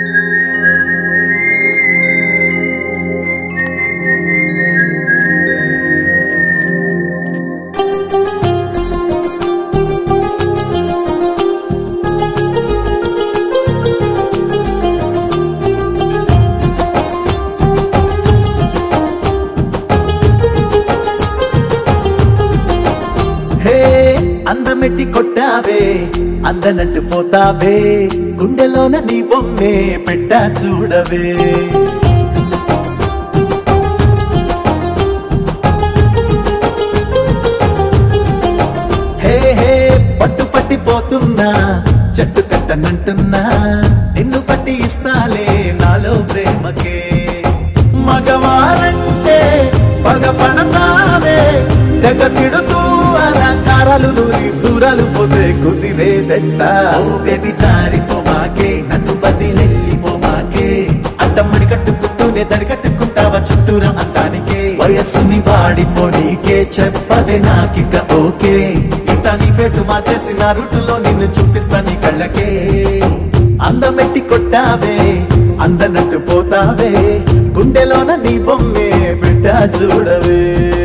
హే అందమెట్టి కొట్టావే అందనట్టు పోతావే గుండెలోన నీ బొమ్మే పెట్టా చూడవే హే హే పట్టు పట్టిపోతున్నా చెట్టు కట్టనంటున్నా నిన్ను పట్టి ఇస్తాలే నాలో ప్రేమకే మగవారంటే పగ పడతావే తెగ తిడుతూ అలంకారాలు దూరి దూరాలు పోతే కుదిరేదెట్ట ఓ బేబీ జారిపోమాకే నన్ను వదిలెళ్ళిపోమాకే అడ్డమ్మడి కట్టుకుంటూనే దడి కట్టుకుంటావా చుట్టూరా అందానికే వయస్సుని వాడిపోనీకే చెప్పవే నాకిక ఓకే ఇట నీ పెట్టు మార్చేసి నా రూటులో నిన్ను చూపిస్తా నీ కళ్ళకే అందమెట్టి కొట్టావే అందనట్టు పోతావే గుండెలోన నీ బొమ్మే పెట్టా చూడవే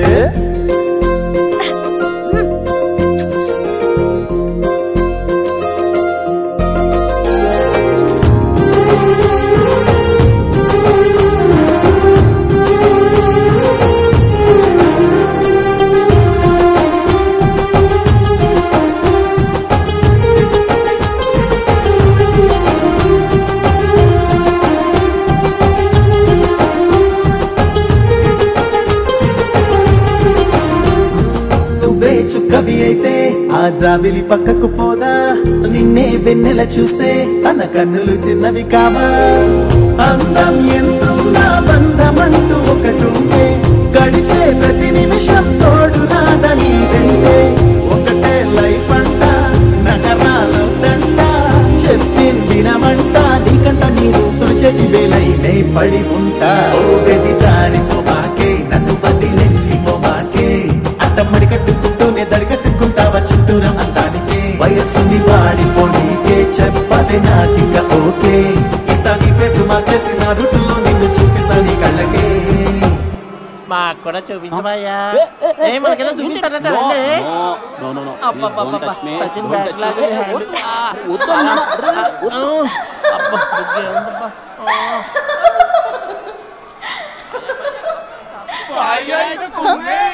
నువ్వే చుక్కవి అయితే ఆ జాబిలి పక్కకు పోదా నిన్నే వెన్నెల చూస్తే తన కన్నులు చిన్నవి కావా అందం ఎంతున్నా బంధమంటూ ఒకటుంటే గడిచే ప్రతి నిమిషం తోడు రాదని వెంటే ఒకటే లైఫ్ అంట నగరాలు దంట చెప్పిందినమంట నీకంట నీరు తుడిచెటి వేలైనే పడి ఉంటా ఓ గది జారిపోమాకే నన్ను వదిలెళ్ళిపోమాకే అట్టమ్మడి కట్టుకుంటూనే దడి కట్టుకుంటావా చుట్టూరా అందానికే వయస్సుని వాడిపోనీకే చెప్పదే నాకిక ఓకే ఇట్ట నీ పెట్టు మార్చేసి నా రూటులో నిన్ను చూపిస్తా నీ కళ్ళకే మాకు కూడా చూపించబోయా ఏ మనకేదో చూపిస్తాడంట రండి No, no, no. అబ్బబ్బబ్బబ్బ, Please don't touch me. Sachin Don't bat touch me. లాగా ఏ, హ్యాండ్. వద్దు. ఆ, వద్దు అన్నా. వద్దు. ఆ, అబ్బా, బుగ్గే ఉందబ్బా. ఆ. Ay, ay, no,